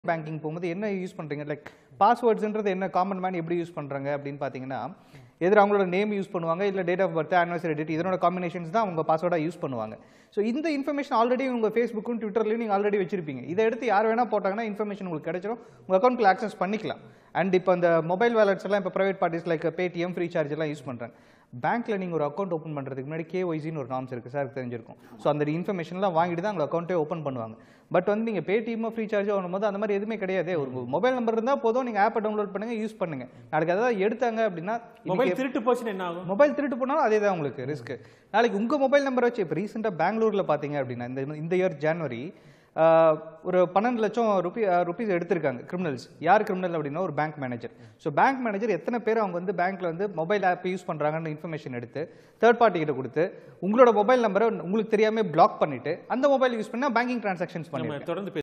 banking போகும்போது என்ன use பண்ணுறீங்க லைக் பாஸ்வேர்ட்ஸ்ன்றது என்ன காமன் மேன் எப்படி யூஸ் பண்ணுறாங்க அப்படின்னு பார்த்தீங்கன்னா எதிர அவங்களோட நேம் யூஸ் பண்ணுவாங்க இல்லை date of birth anniversary date இதனோட காம்பினேஷன்ஸ் தான் அவங்க பாஸ்வேர்டாக யூஸ் பண்ணுவாங்க ஸோ இந்த இன்ஃபர்மேஷன் ஆல்ரெடி உங்கள் ஃபேஸ்புக்கும் ட்விட்டர்லையும் நீங்கள் ஆல்ரெடி வச்சிருப்பீங்க இதை எடுத்து யார் வேணால் போட்டாங்கன்னா இன்ஃபர்மேஷன் உங்களுக்கு கிடைச்சிரும் உங்கள் அக்கௌண்ட்டில் ஆக்சஸ் பண்ணிக்கலாம் அண்ட் இப்போ அந்த மொபைல் வேலட்ஸ் எல்லாம் இப்போ private parties like Paytm free charge எல்லாம் யூஸ் பண்ணுறாங்க பேங்க்ல நீங்கள் ஒரு அக்கௌண்ட் ஓப்பன் பண்ணுறதுக்கு முன்னாடி கேஒய்சின்னு ஒரு நாம்ஸ் இருக்குது சார் தெரிஞ்சிருக்கும் ஸோ அந்த இன்ஃபர்மேஷன்லாம் வாங்கிட்டு தான் உங்கள் அக்கௌண்ட்டே ஓப்பன் பண்ணுவாங்க பட் வந்து நீங்கள் பேடிஎம்மோ ஃப்ரீ சார்ஜோ வரும்போது அந்த மாதிரி எதுவுமே கிடையாது ஒரு மொபைல் நம்பர் இருந்தால் போதும் நீங்கள் ஆப்பை டவுன்லோட் பண்ணுங்க யூஸ் பண்ணுங்க நாளைக்கு அதாவது எடுத்தாங்க அப்படின்னா மொபைல் திருட்டு போச்சுன்னு என்ன ஆகும் மொபைல் திருட்டு போனாலும் அதே தான் உங்களுக்கு ரிஸ்க் நாளைக்கு உங்கள் மொபைல் நம்பர் வச்சு இப்போ ரீசெண்டாக பெங்களூரில் பார்த்தீங்க அப்படின்னா இந்த இந்த இயர் ஜனவரி ஒரு பன்னெண்டு லட்சம் ருபி ருபீஸ் எடுத்திருக்காங்க கிரிமினல்ஸ் யார் கிரிமினல் அப்படின்னா ஒரு bank manager so bank manager எத்தனை பேர் அவங்க வந்து பேங்க்ல வந்து மொபைல் ஆப் யூஸ் பண்ணுறாங்கன்னு இன்ஃபர்மேஷன் எடுத்து தேர்ட் பார்ட்டி கிட்ட கொடுத்து உங்களோட மொபைல் நம்பரை உங்களுக்கு தெரியாம பிளாக் பண்ணிட்டு அந்த மொபைல் யூஸ் பண்ணால் பேங்கிங் டிரான்சாக்ஷன்ஸ் நம்ம பண்ணுவாங்க தொடர்ந்து